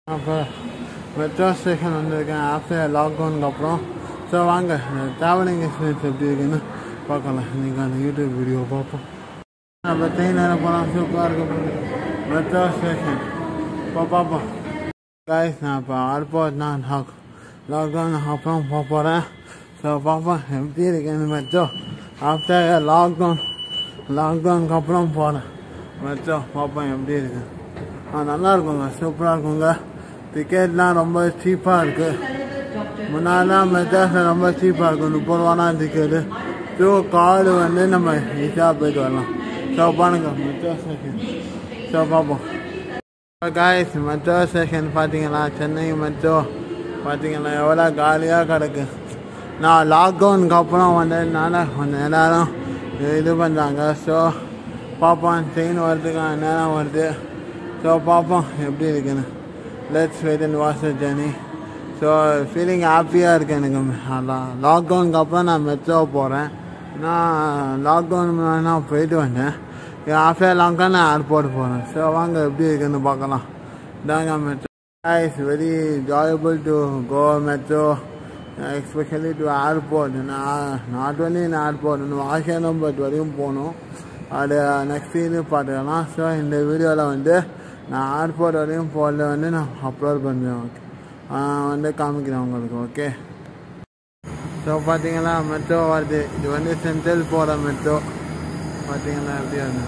அப்போ metro station வந்திருக்கேன் after லாக்டவுனுக்கு அப்புறம் ஸோ வாங்க இந்த ட்ராவலிங் எக்ஸ்பீரியன்ஸ் எப்படி இருக்குன்னு பார்க்கலாம் நீங்கள் அந்த யூடியூப் வீடியோ பார்ப்போம் நம்ம ட்ரெயின் நேரம் போனால் சூப்பராக இருக்கும் மெட்ரோ ஸ்டேஷன் இப்போ பார்ப்போம் காய்ஸ் நான் இப்போ ஏர்போர்ட் நான் லாக் லாக்டவுன் அப்புறம் போக போகிறேன் ஸோ பார்ப்போம் எப்படி இருக்குன்னு மெட்ரோ ஆஃப்டர் லாக்டவுன் லாக்டவுனுக்கு அப்புறம் போகிறேன் மெட்ரோ பார்ப்போம் எப்படி இருக்கு ஆ நல்லா இருக்குங்க சூப்பராக இருக்குங்க டிக்கெட்லாம் ரொம்ப சீப்பாக இருக்குது முன்னாடிலாம் மெட்ராஸில் ரொம்ப சீப்பாக இருக்கும் முப்பது ரூபானா டிக்கெட்டு ஸோ கார்டு வந்து நம்ம ஈஸியாக போயிட்டு வரலாம் ஸோ பாருங்க மெட்ரோ ஸ்டேஷன் ஸோ பார்ப்போம் காய்ஸ் மெட்ரோ ஸ்டேஷன் பார்த்தீங்களா சென்னை மெட்ரோ பார்த்தீங்களா எவ்வளோ காலியாக கிடக்கு நான் லாக்டவுனுக்கு அப்புறம் வந்ததுனால கொஞ்சம் எல்லாரும் இது பண்ணுறாங்க ஸோ பார்ப்போம் ட்ரெயின் வரதுக்கான நேரம் வருது ஸோ பார்ப்போம் எப்படி இருக்குன்னு let's wait and watch the journey so feeling ஹாப்பியாக இருக்கு எனக்கு அதான் லாக்டவுனுக்கு அப்புறம் நான் மெட்ரோ போகிறேன் நான் லாக்டவுன் முன்னாடி நான் போயிட்டு வந்தேன் ஆஃப்டர் லாங்காக நான் ஏர்போர்ட் போகிறேன் ஸோ வாங்க எப்படி இருக்குன்னு பார்க்கலாம் இதாங்க metro it's very enjoyable to go metro especially to airport நான் நாட் ஒன்லி இன் ஏர்போர்ட் இன்னும் வாஷிங்டன் வரையும் போகணும் அது நெக்ஸ்ட் இது பார்த்துக்கலாம் ஸோ இந்த வீடியோவில் வந்து நான் ஏர்போர்ட் வரையும் போகிறத வந்து நான் அப்லோட் பண்ணுவேன் ஓகே வந்து காமிக்கிறேன் உங்களுக்கு ஓகே ஸோ பார்த்தீங்கன்னா மெட்ரோ வருது இது வந்து சென்ட்ரல் போகிற மெட்ரோ பார்த்தீங்கன்னா எப்படி வருது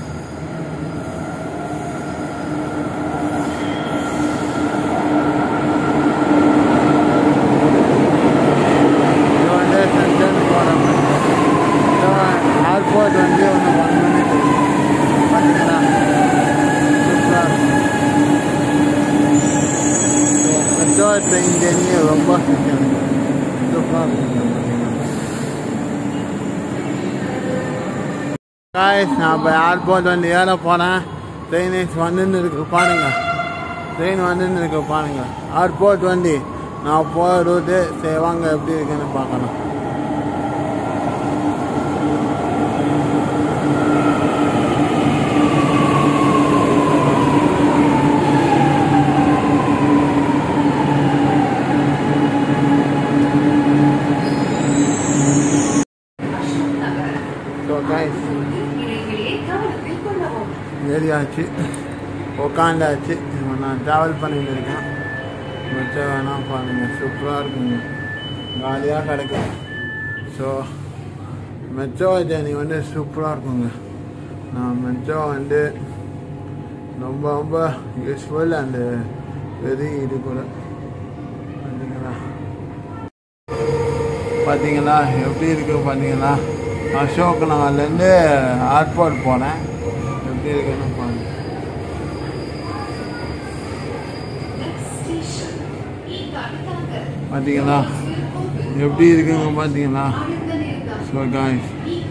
இது வந்து சென்ட்ரல் போகிற மெட்ரோ ஸோ ஏர்போர்ட் வந்து ஒன்று ஒன் மினிட் பார்த்தீங்கன்னா சூப்பராக இருக்கும் மெட்ரோ ட்ரெயின் ஜெர்னி ரொம்ப சூப்பராக இருக்கும் காய்ஸ் நான் இப்போ ஏர்போர்ட் வந்து ஏற போகிறேன் ட்ரெயின் வந்துன்னு இருக்கு பாருங்க ட்ரெயின் வந்துன்னு இருக்கு பாருங்க ஏர்போர்ட் வண்டி நான் போகிற ரூட்டு சரி வாங்க எப்படி இருக்குன்னு பார்க்கலாம் ஸோ காய்ஸ் ஏறியாச்சு உக்காந்தாச்சு இப்போ நான் ட்ராவல் பண்ணிட்டு இருக்கேன் மெட்ரோ வேணா பாருங்க சூப்பராக இருக்குங்க காலியாக கிடைக்கும் ஸோ மெட்ரோ ஜேர்னி வந்து சூப்பராக இருக்குங்க நான் மெட்ரோ வந்து ரொம்ப ரொம்ப யூஸ்ஃபுல் அண்டு வெரி இது கூட பார்த்தீங்களா பார்த்தீங்களா எப்படி இருக்கு பார்த்தீங்களா அசோக் நகர்லேருந்து ஏர்போர்ட் போனேன் எப்படி இருக்குன்னு பாருங்க பார்த்தீங்களா எப்படி இருக்குங்க பார்த்தீங்களா ஸோ காய்ஸ்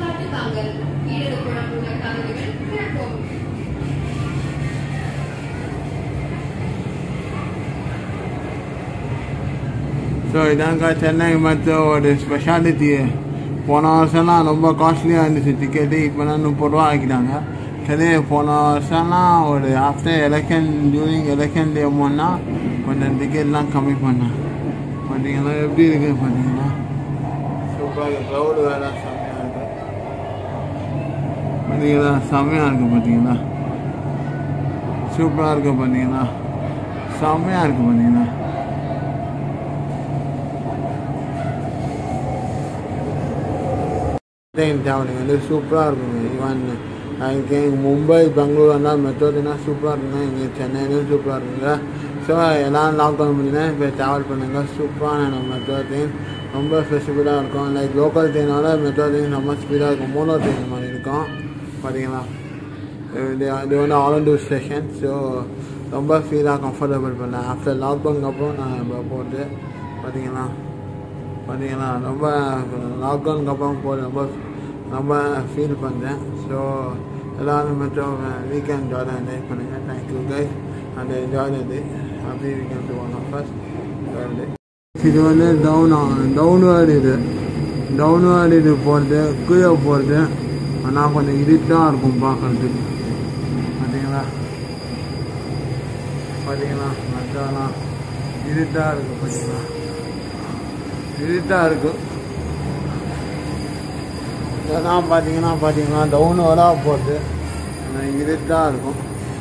ஸோ இதாங்க சென்னை மெட்ரோ ஒரு ஸ்பெஷாலிட்டி போன வருஷம்லாம் ரொம்ப காஸ்ட்லியாக இருந்துச்சு டிக்கெட்டு இப்போலாம் முப்பது ரூபா ஆக்கிட்டாங்க சரி போன வருஷம்லாம் ஒரு ஆஃப்டர் எலெக்ஷன் டியூரிங் எலெக்ஷன் டைம்னா கொஞ்சம் டிக்கெட்லாம் கம்மி பண்ணேன் பார்த்தீங்களா எப்படி இருக்குது பார்த்தீங்களா சூப்பராக க்ரௌடு வேறு செம்மையாக இருக்குது பார்த்தீங்களா செம்மையாக இருக்குது பார்த்தீங்களா சூப்பராக இருக்குது பார்த்தீங்களா செம்மையாக இருக்குது பார்த்தீங்களா ட்ரெயின் ட்ராவலிங் வந்து சூப்பராக இருக்குங்க ஈவன் இங்கே மும்பை பெங்களூர் வந்தால் மெட்ரோ ட்ரெயினாக சூப்பராக இருக்குங்க இங்கே சென்னையிலும் சூப்பராக இருக்குங்க ஸோ எல்லாம் லாக்டவுன் பண்ணினா இப்போ ட்ராவல் பண்ணுங்க சூப்பரான நம்ம மெட்ரோ ட்ரெயின் ரொம்ப ஃபெசிபிளாக இருக்கும் லைக் லோக்கல் ட்ரெயினோட மெட்ரோ ட்ரெயின் ரொம்ப ஸ்பீடாக இருக்கும் மோனோ ட்ரெயின் மாதிரி இருக்கும் பார்த்தீங்களா இது இது வந்து ஆலண்டூர் ஸ்டேஷன் ஸோ ரொம்ப ஃபீலாக கம்ஃபர்டபுள் பண்ணேன் ஆஃப்டர் லாக்டவுனுக்கு அப்புறம் நான் இப்போ போட்டு பார்த்தீங்களா பார்த்தீங்கன்னா ரொம்ப லாக்டவுனுக்கு அப்புறம் போய் ரொம்ப ரொம்ப ஃபீல் பண்ணேன் ஸோ எல்லோரும் மட்டும் வீக்கெண்ட் ஜாலியாக என்ஜாய் பண்ணுங்கள் thank you guys and enjoy day happy weekend one of first day இது வந்து டவுன் டவுன்வேர்டு இது டவுன்வேர்டு இது போகிறது கீழே போகிறது ஆனால் கொஞ்சம் இருட்டாக இருக்கும் பார்க்குறதுக்கு பார்த்தீங்களா பார்த்தீங்களா மச்சாலாம் இருட்டாக இருக்கு பார்த்தீங்களா இருட்டாக இருக்கு இதெல்லாம் பார்த்தீங்கன்னா பார்த்தீங்கன்னா டவுன் வரா போகுது ஆனால் இருட்டாக இருக்கும்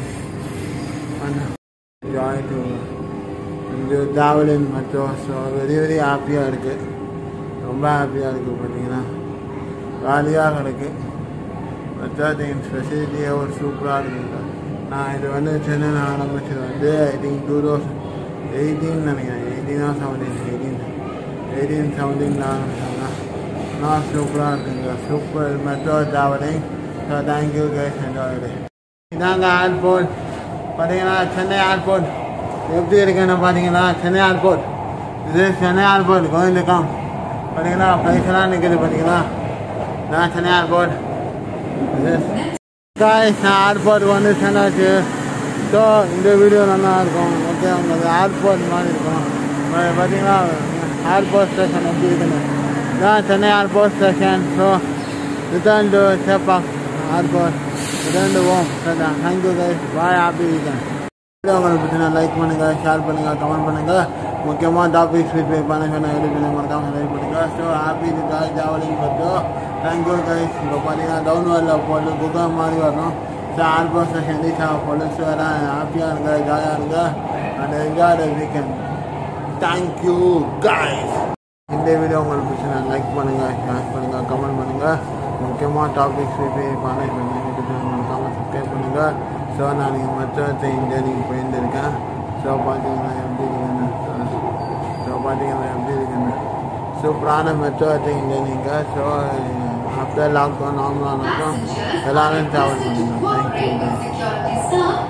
ஜாய் டு இந்த டிராவலிங் மற்றும் ஸோ வெரி வெரி ஹாப்பியாக இருக்குது ரொம்ப ஹாப்பியாக இருக்குது பார்த்தீங்கன்னா ஜாலியாக கிடக்கு மெட்ராட்டின் ஃபெசிலிட்டியே ஒரு சூப்பராக இருக்குங்க நான் இது வந்து சென்னையில் ஆரம்பிச்சது வந்து I think two thousand eighteen நினைக்கிறேன் எயிட்டீனா செவன்டீன் எயிட்டீன் எயிட்டீன் செவன்டீனில் ஆரம்பிச்சாங்க நான் சூப்பராக இருக்குங்க super metro travelling so thank you guys enjoy இதாங்க ஏர்போர்ட் பார்த்தீங்கன்னா சென்னை ஏர்போர்ட் எப்படி இருக்குன்னு பார்த்தீங்கன்னா சென்னை ஏர்போர்ட் இது சென்னை ஏர்போர்ட் கோவிந்தகம் பார்த்தீங்கன்னா ஃப்ளைட்ஸ்லாம் நிற்குது பார்த்தீங்களா நான் சென்னை ஏர்போர்ட் இது காய்ஸ் நான் ஏர்போர்ட் வந்து சென்னாச்சு ஸோ இந்த வீடியோ நல்லா இருக்கும் ஓகே உங்களுக்கு ஏர்போர்ட் மாதிரி இருக்கும் பா- பார்த்தீங்களா ஏர்போர்ட் ஸ்டேஷன் எப்படி இருக்குன்னு இதான் Chennai airport station so return to Chepauk airport return to home சரிதா thank you guys bye happy weekend video உங்களுக்கு பிடிச்சினா லைக் பண்ணுங்க ஷேர் பண்ணுங்க கமெண்ட் பண்ணுங்க முக்கியமாக டாபிக் ஃபீட்பேக் பண்ண சொன்ன வீடியோ பண்ணி மறக்காம லைக் பண்ணுங்க ஸோ ஹாப்பி டு காய் ஜாவலிங் பற்றோ தேங்க்யூ கைஸ் இப்போ பார்த்தீங்கன்னா டவுன் வரல போட்டு குகா மாதிரி வரணும் ஸோ ஆல்போ செஷன் ரீச் ஆக போல ஸோ எல்லாம் ஹாப்பியாக இருங்க ஜாலியாக இருங்க and enjoy the weekend thank you guys இந்த வீடியோ உங்களுக்கு பிடிச்சினா லைக் பண்ணுங்க ஷேர் பண்ணுங்க கமெண்ட் பண்ணுங்க முக்கியமாக டாபிக்ஸ் ஃபீட்பேக் பண்ண சொன்ன வீடியோ மறக்காம சப்ஸ்கிரைப் பண்ணுங்க ஸோ நான் நீங்கள் மற்ற இன்ஜினியரிங் போயிருந்திருக்கேன் ஸோ பார்த்தீங்கன்னா எப்படி இருக்குன்னு ஸோ பார்த்தீங்கன்னா எப்படி இருக்குன்னு சூப்பரான metro engineering so after lockdown நார்மலானப்போ எல்லாரும் ட்ராவல் பண்ணுங்க தேங்க்யூ Security staff